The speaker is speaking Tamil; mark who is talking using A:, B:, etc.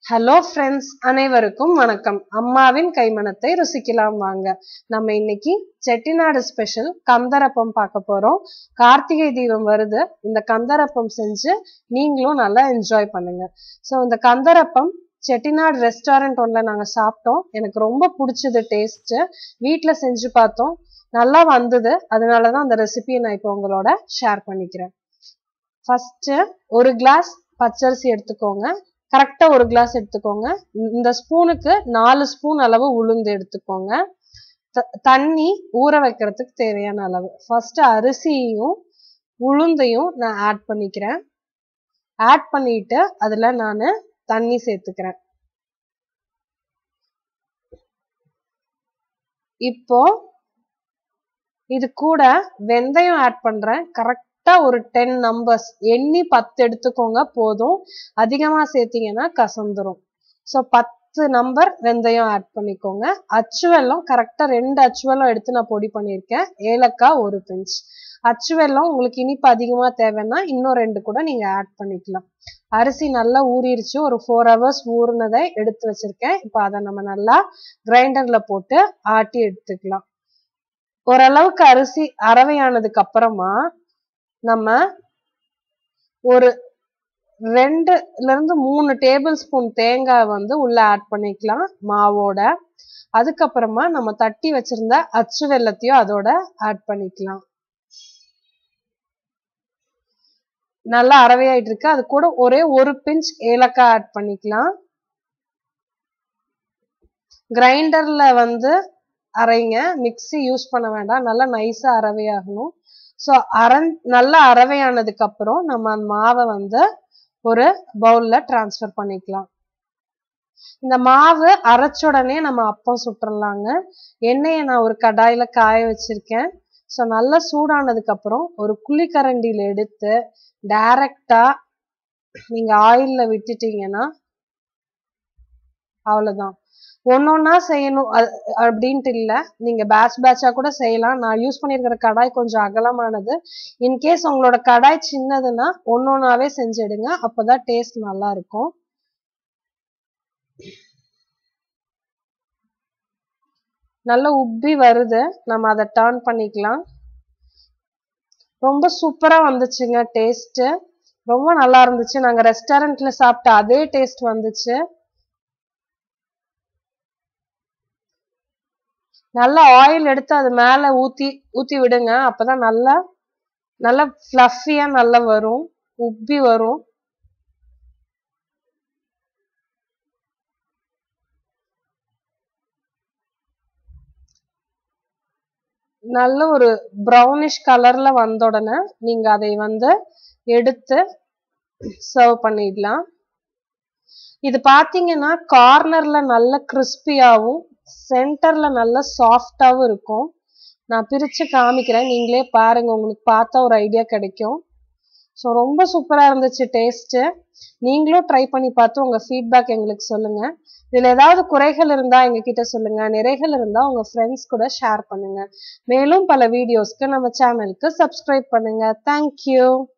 A: ஹலோ ஃப்ரெண்ட்ஸ் அனைவருக்கும் வணக்கம் அம்மாவின் கைமணத்தை ருசிக்கலாம் வாங்க நம்ம இன்னைக்கு செட்டிநாடு ஸ்பெஷல் கந்தரப்பம் பார்க்க போறோம் கார்த்திகை தீபம் வருது இந்த கந்தரப்பம் செஞ்சு நீங்களும் நல்லா என்ஜாய் பண்ணுங்க ஸோ இந்த கந்தரப்பம் செட்டிநாடு ரெஸ்டாரண்ட் ஒன்ல நாங்கள் சாப்பிட்டோம் எனக்கு ரொம்ப பிடிச்சது டேஸ்ட்டு வீட்டில் செஞ்சு பார்த்தோம் நல்லா வந்தது அதனால தான் அந்த ரெசிபியை நான் இப்போ உங்களோட ஷேர் பண்ணிக்கிறேன் ஃபர்ஸ்ட்டு ஒரு கிளாஸ் பச்சரிசி எடுத்துக்கோங்க கரெக்டாக ஒரு கிளாஸ் எடுத்துக்கோங்க இந்த ஸ்பூனுக்கு நாலு ஸ்பூன் அளவு உளுந்து எடுத்துக்கோங்க தண்ணி ஊற வைக்கிறதுக்கு தேவையான அளவு ஃபர்ஸ்ட் அரிசியையும் உளுந்தையும் நான் ஆட் பண்ணிக்கிறேன் ஆட் பண்ணிட்டு அதில் நான் தண்ணி சேர்த்துக்கிறேன் இப்போ இது கூட வெந்தயம் ஆட் பண்றேன் கரெக்டா ஒரு டென் நம்பர்ஸ் எண்ணி பத்து எடுத்துக்கோங்க போதும் அதிகமா சேர்த்தீங்கன்னா கசந்துரும் ஸோ பத்து நம்பர் வெந்தயம் ஆட் பண்ணிக்கோங்க அச்சு வெல்லம் கரெக்டா ரெண்டு அச்சு வெல்லம் எடுத்து நான் பொடி பண்ணியிருக்கேன் ஏலக்காய் ஒரு பிஞ்ச் அச்சு வெல்லம் உங்களுக்கு இனிப்பு அதிகமா தேவைன்னா இன்னும் ரெண்டு கூட நீங்க ஆட் பண்ணிக்கலாம் அரிசி நல்லா ஊறிடுச்சு ஒரு ஃபோர் ஹவர்ஸ் ஊறினதை எடுத்து வச்சிருக்கேன் இப்போ அதை நம்ம நல்லா கிரைண்டர்ல போட்டு ஆட்டி எடுத்துக்கலாம் ஓரளவுக்கு அரிசி அரவையானதுக்கு அப்புறமா நம்ம ஒரு ரெண்டுல இருந்து மூணு டேபிள் ஸ்பூன் தேங்காய் வந்து உள்ள ஆட் பண்ணிக்கலாம் மாவோட அதுக்கப்புறமா நம்ம தட்டி வச்சிருந்த அச்சு வெள்ளத்தையும் அதோட ஆட் பண்ணிக்கலாம் நல்லா அரவையாயிட்டு இருக்கு அது கூட ஒரே ஒரு பிஞ்ச் ஏலக்காய் ஆட் பண்ணிக்கலாம் கிரைண்டர்ல வந்து அரைங்க மிக்சி யூஸ் பண்ண வேண்டாம் நல்லா நைஸா அரவையாகணும் ஸோ அரை நல்லா அரவையானதுக்கு அப்புறம் நம்ம அந்த மாவை வந்து ஒரு பவுல்ல டிரான்ஸ்ஃபர் பண்ணிக்கலாம் இந்த மாவு அரைச்ச உடனே நம்ம அப்பம் சுட்டுறலாங்க எண்ணெயை நான் ஒரு கடாயில காய வச்சிருக்கேன் ஸோ நல்லா சூடானதுக்கு அப்புறம் ஒரு குழிக்கரண்டியில எடுத்து டைரக்டா நீங்க ஆயில்ல விட்டுட்டீங்கன்னா அவ்வளவுதான் ஒன்னொன்னா செய்யணும் அப்படின்ட்டு இல்லை நீங்க பேட்ச் பேட்சா கூட செய்யலாம் நான் யூஸ் பண்ணியிருக்கிற கடாய் கொஞ்சம் அகலமானது இன்கேஸ் உங்களோட கடாய் சின்னதுன்னா ஒன்னொன்னாவே செஞ்சிடுங்க அப்பதான் டேஸ்ட் நல்லா இருக்கும் நல்லா உப்பி வருது நம்ம அதை டர்ன் பண்ணிக்கலாம் ரொம்ப சூப்பரா வந்துச்சுங்க டேஸ்ட் ரொம்ப நல்லா இருந்துச்சு நாங்க ரெஸ்டாரண்ட்ல சாப்பிட்ட அதே டேஸ்ட் வந்துச்சு நல்லா ஆயில் எடுத்து அது மேல ஊத்தி ஊத்தி விடுங்க அப்பதான் நல்லா நல்லா ஃப்ளஃபியா நல்லா வரும் உப்பி வரும் நல்ல ஒரு ப்ரௌனிஷ் கலர்ல வந்த உடனே நீங்க அதை வந்து எடுத்து சர்வ் பண்ணிடலாம் இது பாத்தீங்கன்னா கார்னர்ல நல்ல கிறிஸ்பியாவும் சென்டர்ல நல்ல சாஃப்டாவும் இருக்கும் நான் பிரிச்சு காமிக்கிறேன் நீங்களே பாருங்க உங்களுக்கு பார்த்தா ஒரு ஐடியா கிடைக்கும் ஸோ ரொம்ப சூப்பரா இருந்துச்சு டேஸ்ட் நீங்களும் ட்ரை பண்ணி பார்த்து உங்க ஃபீட்பேக் எங்களுக்கு சொல்லுங்க இதுல ஏதாவது குறைகள் இருந்தா எங்க கிட்ட சொல்லுங்க நிறைகள் இருந்தா உங்க ஃப்ரெண்ட்ஸ் கூட ஷேர் பண்ணுங்க மேலும் பல வீடியோஸ்க்கு நம்ம சேனலுக்கு சப்ஸ்கிரைப் பண்ணுங்க தேங்க்யூ